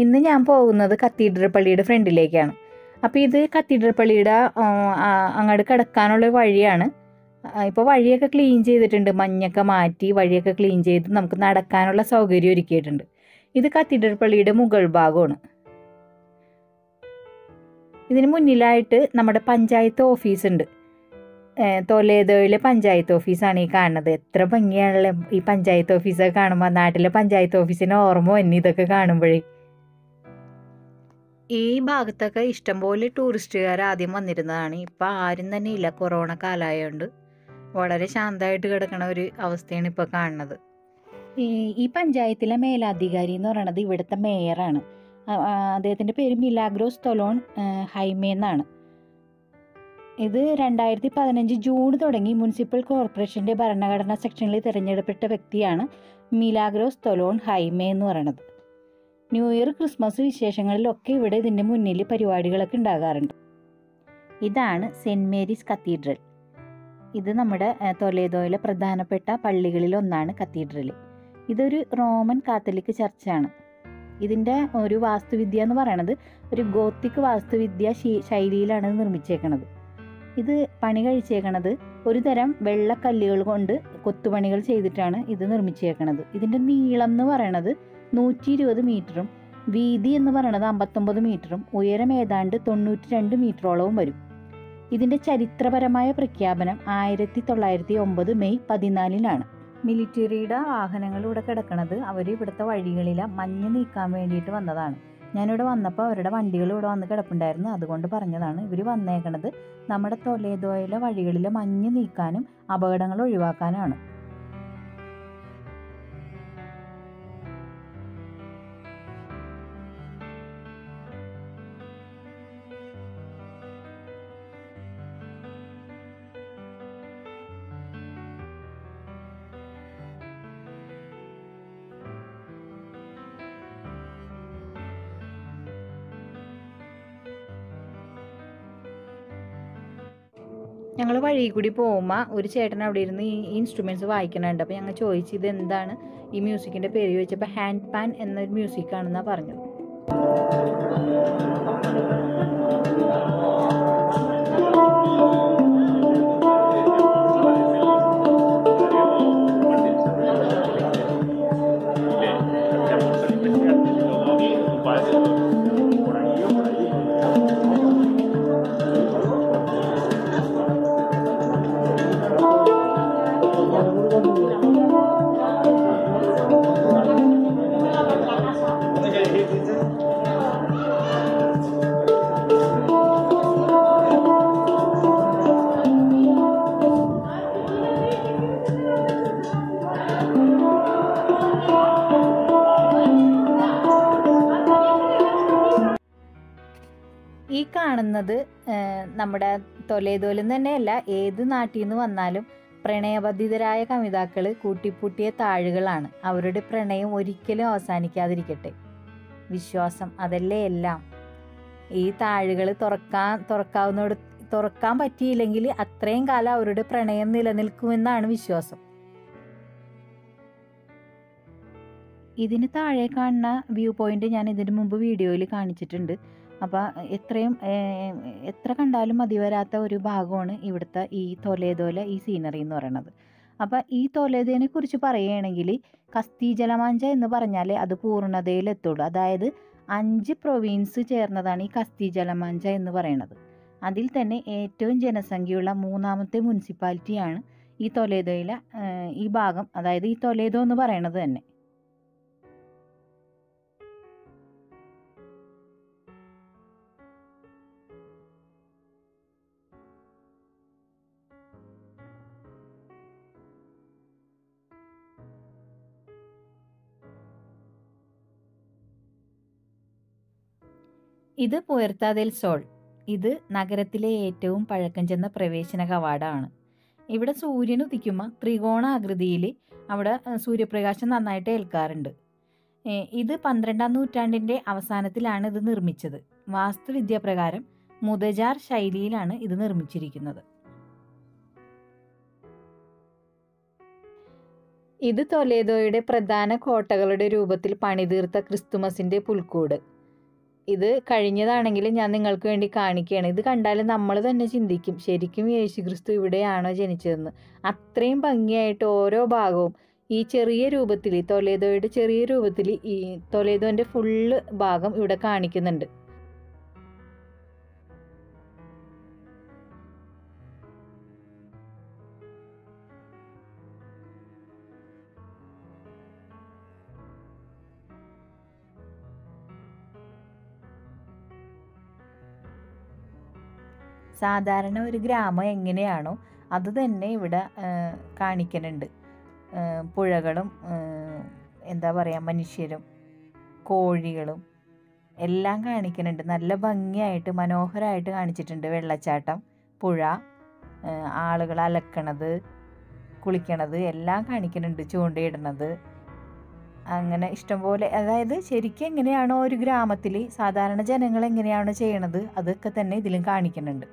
ഇന്ന് ഞാൻ പോകുന്നത് കത്തീഡ്രൽ പള്ളിയുടെ ഫ്രണ്ടിലേക്കാണ് അപ്പോൾ ഇത് കത്തീഡ്രൽ പള്ളിയുടെ ആ, ആ, അങ്ങോട്ട് കിടക്കാനുള്ള വഴിയാണ് ഇപ്പോൾ വഴിയൊക്കെ ക്ലീൻ ചെയ്തിട്ടുണ്ട് മഞ്ഞൊക്കെ മാറ്റി വഴിയൊക്കെ ക്ലീൻ ചെയ്ത് നമുക്ക് നടക്കാനുള്ള സൗകര്യം ഒരുക്കിയിട്ടുണ്ട് ഇത് കത്തീഡ്രൽ പള്ളിയുടെ മുകൾ ഭാഗമാണ് ഇതിന് മുന്നിലായിട്ട് നമ്മുടെ പഞ്ചായത്ത് ഓഫീസുണ്ട് ഏഹ് തോലേദോയിലെ പഞ്ചായത്ത് ഓഫീസാണ് ഈ കാണുന്നത് എത്ര ഭംഗിയാണല്ലേ ഈ പഞ്ചായത്ത് ഓഫീസൊക്കെ കാണുമ്പോൾ നാട്ടിലെ പഞ്ചായത്ത് ഓഫീസിന് ഓർമ്മ വന്നി ഇതൊക്കെ കാണുമ്പോഴേ ഈ ഭാഗത്തൊക്കെ ഇഷ്ടംപോലെ ടൂറിസ്റ്റുകാർ ആദ്യം വന്നിരുന്നതാണ് ഇപ്പം ആരും തന്നെ ഇല്ല കൊറോണ കാലമായതുകൊണ്ട് വളരെ ശാന്തമായിട്ട് കിടക്കണ ഒരു അവസ്ഥയാണ് ഇപ്പോൾ കാണുന്നത് ഈ ഈ പഞ്ചായത്തിലെ മേലധികാരി എന്ന് പറയുന്നത് ഇവിടുത്തെ മേയറാണ് ആ, ആ, അദ്ദേഹത്തിൻ്റെ പേര് മിലാഗ്രോസ് തൊലോൺ ഏഹ്, ഹൈമേ എന്നാണ് ഇത് രണ്ടായിരത്തി പതിനഞ്ച് ജൂൺ തുടങ്ങി മുനിസിപ്പൽ കോർപ്പറേഷൻ്റെ ഭരണഘടനാ സെക്ഷനിൽ തിരഞ്ഞെടുക്കപ്പെട്ട വ്യക്തിയാണ് മിലാഗ്രോസ് തൊലോൺ ഹൈമേ എന്ന് പറയുന്നത് ന്യൂ ഇയർ ക്രിസ്മസ് വിശേഷങ്ങളിലൊക്കെ ഇവിടെ ഇതിൻ്റെ മുന്നിൽ പരിപാടികളൊക്കെ ഉണ്ടാകാറുണ്ട് ഇതാണ് സെൻറ് മേരീസ് കത്തീഡ്രൽ ഇത് നമ്മുടെ ഏഹ്, തൊലേദോയിലെ പ്രധാനപ്പെട്ട പള്ളികളിൽ ഒന്നാണ് കത്തീഡ്രൽ ഇതൊരു റോമൻ കാത്തലിക് ചർച്ചാണ് ഇതിൻ്റെ ഒരു വാസ്തുവിദ്യ എന്ന് പറയണത് ഒരു ഗോത്തിക് വാസ്തുവിദ്യ ശീ- ശൈലിയിലാണ് ഇത് നിർമ്മിച്ചേക്കണത് ഇത് പണി കഴിച്ചേക്കണത് ഒരു തരം വെള്ളക്കല്ലുകൾ കൊണ്ട് കൊത്തുപണികൾ ചെയ്തിട്ടാണ് ഇത് നിർമ്മിച്ചേക്കണത് ഇതിൻ്റെ നീളം എന്ന് പറയണത് നൂറ്റി ഇരുപത് മീറ്ററും വീതി എന്ന് പറയണത് അമ്പത്തൊമ്പത് മീറ്ററും ഉയരം ഏതാണ്ട് തൊണ്ണൂറ്റി രണ്ട് മീറ്ററോളവും വരും ഇതിൻ്റെ ചരിത്രപരമായ പ്രഖ്യാപനം ആയിരത്തി തൊള്ളായിരത്തി ഒമ്പത് മെയ് പതിനാലിനാണ് മിലിറ്ററിയുടെ വാഹനങ്ങൾ ഇവിടെ കിടക്കണത് അവർ ഇവിടുത്തെ വഴികളിലെ മഞ്ഞ് നീക്കാൻ വേണ്ടിയിട്ട് വന്നതാണ് ഞാനിവിടെ വന്നപ്പോൾ അവരുടെ വണ്ടികൾ ഇവിടെ വന്ന് കിടപ്പുണ്ടായിരുന്നു അതുകൊണ്ട് പറഞ്ഞതാണ് ഇവർ വന്നേക്കണത് നമ്മുടെ തൊലേദോയിലെ വഴികളിലെ മഞ്ഞ് നീക്കാനും അപകടങ്ങൾ ഒഴിവാക്കാനാണ് ഞങ്ങൾ വഴി കൂടി പോകുമ്പോൾ ഒരു ചേട്ടൻ അവിടെ ഇരുന്ന് ഈ ഇൻസ്ട്രുമെൻറ്റ്സ് വായിക്കണുണ്ട് അപ്പോൾ ഞങ്ങൾ ചോദിച്ചു ഇത് എന്താണ് ഈ മ്യൂസിക്കിൻ്റെ പേര് ചോദിച്ചപ്പോൾ ഹാൻഡ് പാൻ എന്നൊരു മ്യൂസിക്കാണെന്നാണ് പറഞ്ഞത് ഈ കാണുന്നത് ഏഹ്, നമ്മുടെ തൊലേതോലിൽ നിന്ന് തന്നെയല്ല ഏത് നാട്ടിൽ നിന്ന് വന്നാലും പ്രണയബദ്ധിതരായ കവിതാക്കൾ കൂട്ടിപ്പൂട്ടിയ താഴുകളാണ് അവരുടെ പ്രണയം ഒരിക്കലും അവസാനിക്കാതിരിക്കട്ടെ വിശ്വാസം അതല്ലേ എല്ലാം ഈ താഴുകൾ തുറക്കാൻ തുറക്കാവുന്നോട് തുറക്കാൻ പറ്റിയില്ലെങ്കിൽ അത്രയും കാലം അവരുടെ പ്രണയം നിലനിൽക്കുമെന്നാണ് വിശ്വാസം ഇതിന് താഴെ കാണുന്ന വ്യൂ പോയിന്റ് ഞാൻ ഇതിനു മുമ്പ് വീഡിയോയിൽ കാണിച്ചിട്ടുണ്ട് അപ്പോൾ എത്രയും ഏഹ്, എത്ര കണ്ടാലും മതി വരാത്ത ഒരു ഭാഗമാണ് ഇവിടുത്തെ ഈ തൊലേദോല ഈ സീനറി എന്ന് പറയുന്നത് അപ്പോൾ ഈ തൊലേദോനെ കുറിച്ച് പറയുകയാണെങ്കിൽ കസ്തി ജലമാഞ്ച എന്ന് പറഞ്ഞാൽ അത് പൂർണ്ണതയിലെത്തുള്ളൂ അതായത് അഞ്ച് പ്രൊവിൻസ് ചേർന്നതാണ് ഈ കസ്തി ജലമാഞ്ച എന്ന് പറയുന്നത് അതിൽ തന്നെ ഏറ്റവും ജനസംഖ്യയുള്ള മൂന്നാമത്തെ മുനിസിപ്പാലിറ്റിയാണ് ഈ തൊലേദോയിലെ ഏഹ്, ഈ ഭാഗം അതായത് ഈ തൊലേദോ എന്ന് പറയുന്നത് തന്നെ ഇത് പുയർത്ത ദെൽ സോൾ ഇത് നഗരത്തിലെ ഏറ്റവും പഴക്കം ചെന്ന പ്രവേശന കവാടമാണ് ഇവിടെ സൂര്യൻ ഉദിക്കുമ്പോൾ ത്രികോണാകൃതിയിൽ അവിടെ ഏഹ്, സൂര്യപ്രകാശം നന്നായിട്ട് ഏൽക്കാറുണ്ട് ഏഹ്, ഇത് പന്ത്രണ്ടാം നൂറ്റാണ്ടിൻ്റെ അവസാനത്തിലാണ് ഇത് നിർമ്മിച്ചത് വാസ്തുവിദ്യ പ്രകാരം മുതജാർ ശൈലിയിലാണ് ഇത് നിർമ്മിച്ചിരിക്കുന്നത് ഇത് ടൊലേദോയുടെ പ്രധാന കോട്ടകളുടെ രൂപത്തിൽ പണിതീർത്ത ക്രിസ്തുമസിന്റെ പുൽക്കൂട് ഇത് കഴിഞ്ഞതാണെങ്കിൽ ഞാൻ നിങ്ങൾക്ക് വേണ്ടി കാണിക്കുകയാണ് ഇത് കണ്ടാൽ നമ്മൾ തന്നെ ചിന്തിക്കും ശരിക്കും യേശുക്രിസ്തു ഇവിടെയാണോ ജനിച്ചതെന്ന് അത്രയും ഭംഗിയായിട്ട് ഓരോ ഭാഗവും ഈ ചെറിയ രൂപത്തിൽ തൊലേദോയുടെ ചെറിയ രൂപത്തിൽ ഈ തൊലേദോൻ്റെ ഫുള്ള് ഭാഗം ഇവിടെ കാണിക്കുന്നുണ്ട് സാധാരണ ഒരു ഗ്രാമം എങ്ങനെയാണോ അത് തന്നെ ഇവിടെ കാണിക്കുന്നുണ്ട് പുഴകളും എന്താ പറയുക മനുഷ്യരും കോഴികളും എല്ലാം കാണിക്കുന്നുണ്ട് നല്ല ഭംഗിയായിട്ട് മനോഹരമായിട്ട് കാണിച്ചിട്ടുണ്ട് വെള്ളച്ചാട്ടം പുഴ ആളുകൾ അലക്കണത് കുളിക്കണത് എല്ലാം കാണിക്കുന്നുണ്ട് ചൂണ്ടയിടണത് അങ്ങനെ ഇഷ്ടംപോലെ അതായത് ശരിക്കും എങ്ങനെയാണോ ഒരു ഗ്രാമത്തിൽ സാധാരണ ജനങ്ങൾ എങ്ങനെയാണോ ചെയ്യണത് അതൊക്കെ തന്നെ ഇതിലും കാണിക്കുന്നുണ്ട്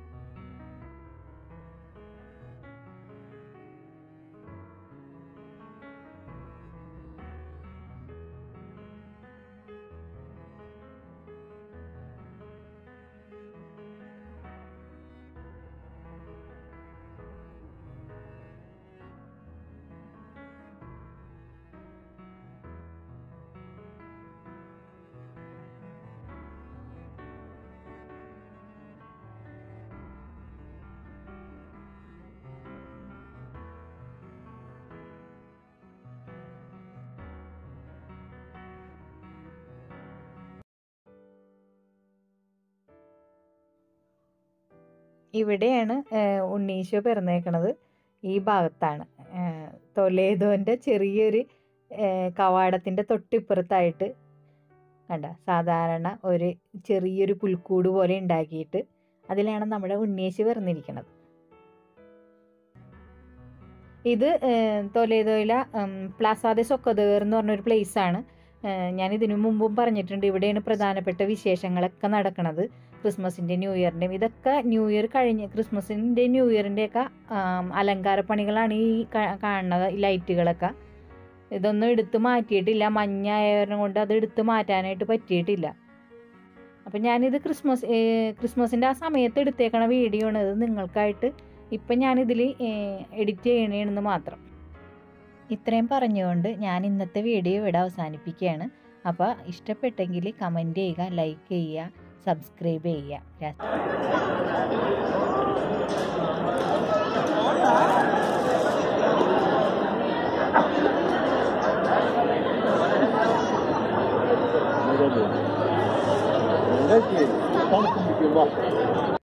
ഇവിടെയാണ് ഉണ്ണീശോ പിറന്നേക്കണത് ഈ ഭാഗത്താണ് തൊലേദോൻ്റെ ചെറിയൊരു കവാടത്തിൻ്റെ തൊട്ടിപ്പുറത്തായിട്ട് കണ്ട സാധാരണ ഒരു ചെറിയൊരു പുൽക്കൂട് പോലെ ഉണ്ടാക്കിയിട്ട് അതിലാണ് നമ്മുടെ ഉണ്ണീശ് പിറന്നിരിക്കുന്നത് ഇത് തൊലേദോയില പ്ലാസാദെ സൊക്കദേർ എന്ന് പറഞ്ഞൊരു പ്ലേസാണ് ഞാൻ ഇതിനു മുമ്പും പറഞ്ഞിട്ടുണ്ട് ഇവിടെയാണ് പ്രധാനപ്പെട്ട വിശേഷങ്ങളൊക്കെ നടക്കുന്നത് ക്രിസ്മസിൻ്റെ ന്യൂ ഇയറിൻ്റെയും ഇതൊക്കെ ന്യൂ ഇയർ കഴിഞ്ഞ് ക്രിസ്മസിൻ്റെ ന്യൂ ഇയറിൻ്റെയൊക്കെ അലങ്കാര പണികളാണ് ഈ കാണുന്നത് ഈ ലൈറ്റുകളൊക്കെ ഇതൊന്നും എടുത്ത് മാറ്റിയിട്ടില്ല മഞ്ഞായവരണം കൊണ്ട് അത് എടുത്ത് മാറ്റാനായിട്ട് പറ്റിയിട്ടില്ല അപ്പം ഞാനിത് ക്രിസ്മസ് ക്രിസ്മസിൻ്റെ ആ സമയത്ത് എടുത്തേക്കണ വീഡിയോ ആണ് ഇത് നിങ്ങൾക്കായിട്ട് ഇപ്പം ഞാനിതിൽ എഡിറ്റ് ചെയ്യണേണെന്ന് മാത്രം ഇത്രയും പറഞ്ഞുകൊണ്ട് ഞാൻ ഇന്നത്തെ വീഡിയോ ഇവിടെ അവസാനിപ്പിക്കുകയാണ് അപ്പോൾ ഇഷ്ടപ്പെട്ടെങ്കിൽ കമൻറ്റ് ചെയ്യുക ലൈക്ക് ചെയ്യുക സബ്സ്ക്രൈബ് ചെയ്യുക Nerede? Tam kumdaki var.